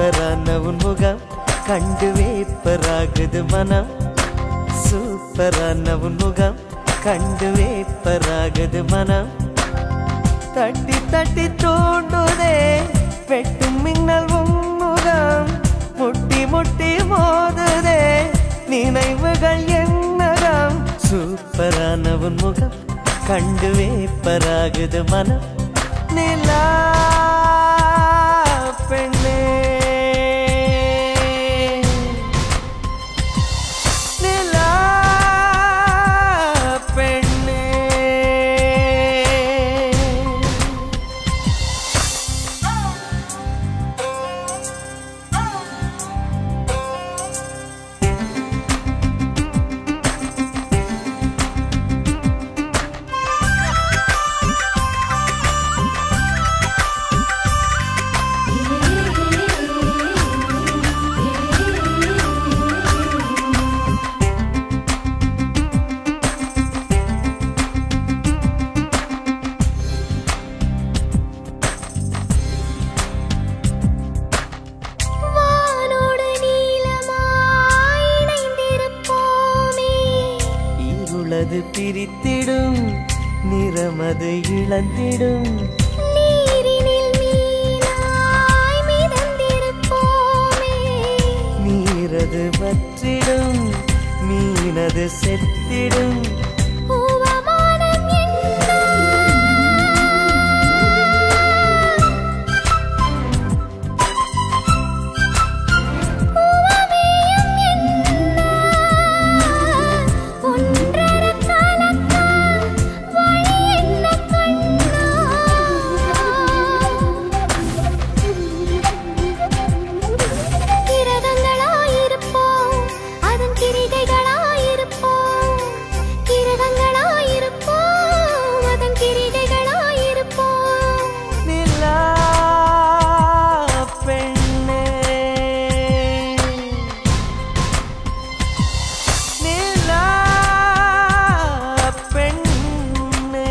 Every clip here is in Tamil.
சூப்பரான உன் முகம் கண்டு வேப்பராகுது மனம் சூப்பரான உன் முகம் கண்டு வேப்பராகுது மனம் தட்டி தட்டி தூண்டுதே வெட்டும் மின்னல் உன் முகம் முட்டி முட்டி மோதுதே நினைவுகள் என்னகம் சூப்பரான உன் முகம் கண்டு வேப்பராகுது மனம் நிலா பெண்ணே நிலா பெண்ணே வானோடு நீலமாய் இணைந்திருப்போமே இருளது பிரித்திடும் நிறமது இழந்திடும் நீரினில் மீனாய் மிதந்திருப்போமே நீரது வற்றிடும் மீனது செத்திடும் பூவமானம் என்ன பூவமேயும் என்ன ஒன்றர கலக்க வழி என்ன கண்ணா கிரகங்களாயிருப்போம் அதன் கிரிகைகளாயிருப்போம் கிரகங்களாயிருப்போம் அதன் கிரிகைகளாயிருப்போம் நிலா பெண்ணே நிலா பெண்ணே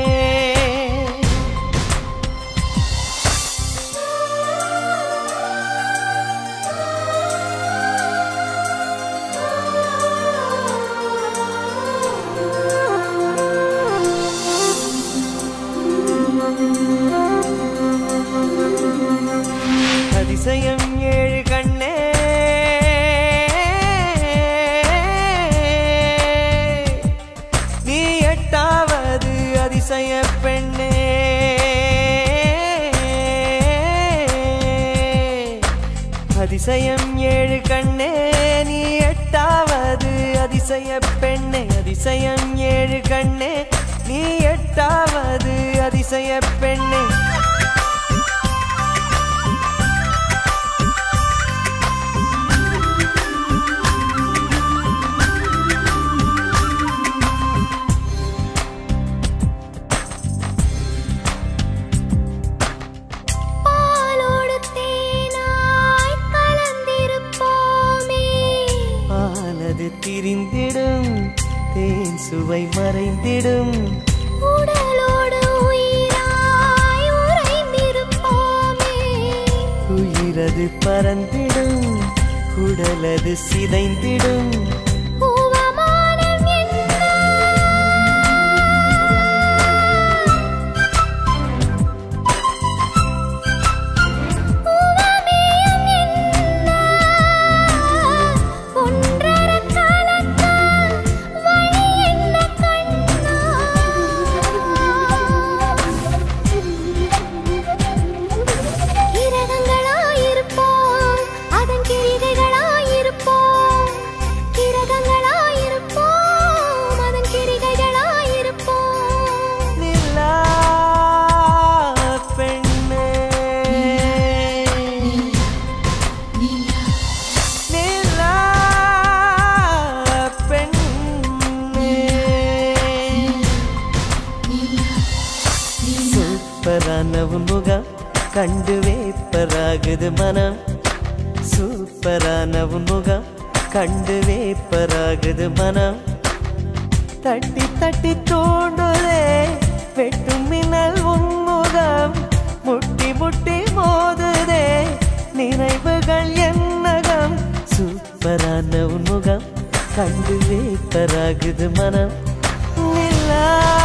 அதிசயம் ஏழு கண்ணே நீ எட்டாவது அதிசய பெண்ணே அதிசயம் ஏழு கண்ணே நீ எட்டாவது அதிசய பெண்ணே அதிசயம் ஏழு கண்ணே நீ எட்டாவது அதிசய பெண்ணே பாலோடு தேனாய் கலந்திருப்போமே ஆனது திரிந்திடும் தேன் சுவை மறைந்திடும் உடலோடு உயிராய் உறைந்திருப்போமே உயிரது பறந்திடும் உடலது சிதைந்திடும் பூவமானம் என்ன பூவமேயும் என்ன ஒன்றர கலக்க வழி என்ன கண்ணா கிரகங்களாயிருப்போம் அதன் கிரிகைகளாயிருப்போம் கிரகங்களாயிருப்போம் அதன் கிரிகைகளாயிருப்போம் நிலா பெண்ணே நிலா பெண்ணே சூப்பரான உன் முகம் கண்டு வேப்பராகுது மனம் சூப்பரான உன் முகம் கண்டு வேப்பராகுது மனம் தட்டி தட்டி தூண்டுதே வெட்டும் மின்னல் உன்முகம் முட்டி முட்டி மோதுதே நினைவுகள் சூப்பரான உன் முகம் கண்டு வேப்பராகுது மனம் நிலா